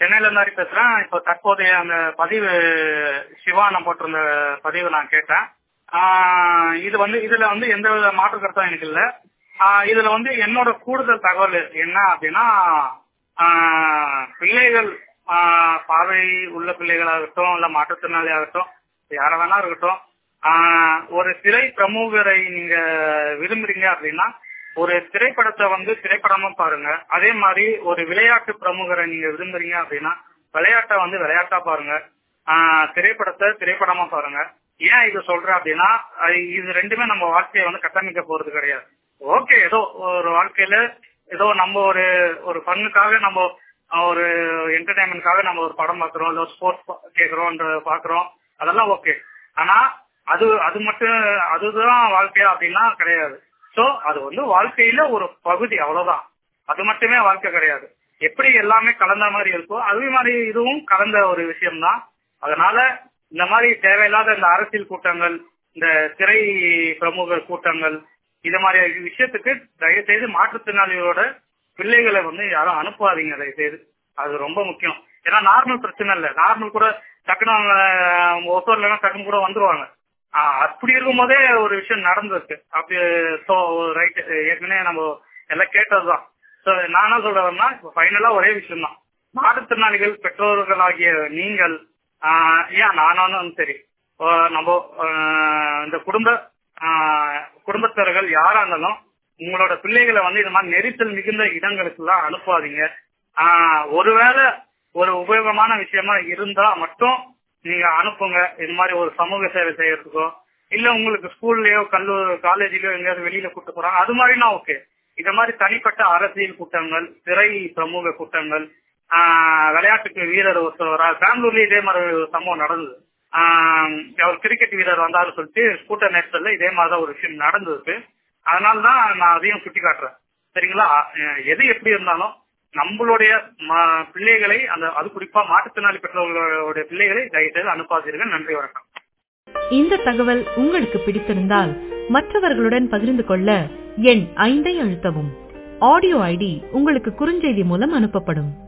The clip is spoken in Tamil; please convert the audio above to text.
சென்னையில இருந்தாரி பேசுறேன் இப்போ தற்போதைய அந்த பதிவு சிவானா போட்டிருந்த பதிவு நான் கேட்டேன் ஆஹ் இது வந்து இதுல வந்து எந்த வித மாற்று கருத்தும் எனக்கு இல்ல ஆஹ் இதுல வந்து என்னோட கூடுதல் தகவல் என்ன அப்படின்னா ஆஹ் பிள்ளைகள் ஆஹ் பார்வை உள்ள பிள்ளைகளாகட்டும் இல்ல மாற்றுத்திறனாளி ஆகட்டும் யார வேணா இருக்கட்டும் ஆஹ் ஒரு திரை பிரமுகரை நீங்க விரும்புறீங்க அப்படின்னா ஒரு திரைப்படத்தை வந்து திரைப்படமா பாருங்க அதே மாதிரி ஒரு விளையாட்டு பிரமுகரை நீங்க விரும்புறீங்க அப்படின்னா விளையாட்டை வந்து விளையாட்டா பாருங்க ஆஹ் திரைப்படத்தை திரைப்படமா பாருங்க ஏன் இது சொல்றேன் அப்படின்னா அது இது ரெண்டுமே நம்ம வாழ்க்கையை வந்து கட்டமைக்க போறது கிடையாது ஓகே ஏதோ ஒரு வாழ்க்கையில ஏதோ நம்ம ஒரு ஒரு ஃபன்னுக்காக நம்ம ஒரு என்டர்டைன்மெண்ட்காக நம்ம ஒரு படம் பார்க்கறோம் இல்ல ஸ்போர்ட்ஸ் கேட்கறோம் பாக்குறோம் அதெல்லாம் ஓகே ஆனா அது அது மட்டும் அதுதான் வாழ்க்கையா அப்படின்னா கிடையாது சோ அது வந்து வாழ்க்கையில ஒரு பகுதி அவ்வளவுதான் அது மட்டுமே வாழ்க்கை கிடையாது எப்படி எல்லாமே கலந்த மாதிரி இருக்கோ அதே மாதிரி இதுவும் கலந்த ஒரு விஷயம்தான் அதனால இந்த மாதிரி தேவையில்லாத இந்த அரசியல் கூட்டங்கள் இந்த திரை பிரமுக கூட்டங்கள் இது மாதிரி விஷயத்துக்கு தயவு செய்து மாற்றுத்திறனாளிகளோட பிள்ளைகளை வந்து யாரும் அனுப்பாதீங்க தயவு செய்து அது ரொம்ப முக்கியம் ஏன்னா நார்மல் பிரச்சனை இல்ல நார்மல் கூட டக்குனு அவங்க ஒருத்தர்ல டக்குனு கூட வந்துருவாங்க ஆஹ் அப்படி இருக்கும் போதே ஒரு விஷயம் நடந்திருக்கு அப்படி ஸோ ரைட் ஏற்கனவே நம்ம எல்லாம் கேட்டதுதான் ஸோ நான் என்ன சொல்றேன்னா இப்போ ஃபைனலா ஒரே விஷயம் தான் மாற்றுத்திறனாளிகள் பெற்றோர்களாகிய நீங்கள் ஆஹ் ஏன் நானும் சரி நம்ம இந்த குடும்ப குடும்பத்தவர்கள் யாரா இருந்தாலும் உங்களோட பிள்ளைகளை வந்து இது மாதிரி நெரிசல் மிகுந்த இடங்களுக்கு எல்லாம் அனுப்பாதீங்க ஆஹ் ஒருவேளை ஒரு உபயோகமான விஷயமா இருந்தா மட்டும் நீங்க அனுப்புங்க இது மாதிரி ஒரு சமூக சேவை செய்யறதுக்கோ இல்ல உங்களுக்கு ஸ்கூல்லயோ கல்லூரி காலேஜ்லயோ எங்கேயாவது வெளியில கூட்டு போறாங்க அது மாதிரினா ஓகே இந்த மாதிரி தனிப்பட்ட அரசியல் கூட்டங்கள் திரை சமூக கூட்டங்கள் விளையாட்டுக்கு வீரர் ஒருத்தர் பெங்களூர்ல இதே மாதிரி ஒரு சம்பவம் நடந்தது அவர் கிரிக்கெட் வீரர் வந்தாரு சொல்லிட்டு ஸ்கூட்டர் நேரத்துல இதே மாதிரிதான் ஒரு விஷயம் நடந்திருக்கு அதனாலதான் நான் அதையும் சுட்டி காட்டுறேன் சரிங்களா எது எப்படி இருந்தாலும் நம்மளுடைய பிள்ளைகளை அந்த அது குறிப்பா மாற்றுத்திறனாளி பெற்றவர்களுடைய பிள்ளைகளை தயவுசெய்து அனுப்பாதீர்கள் நன்றி வணக்கம் இந்த தகவல் உங்களுக்கு பிடித்திருந்தால் மற்றவர்களுடன் பகிர்ந்து கொள்ள எண் ஐந்தை அழுத்தவும் ஆடியோ ஐடி உங்களுக்கு குறுஞ்செய்தி மூலம் அனுப்பப்படும்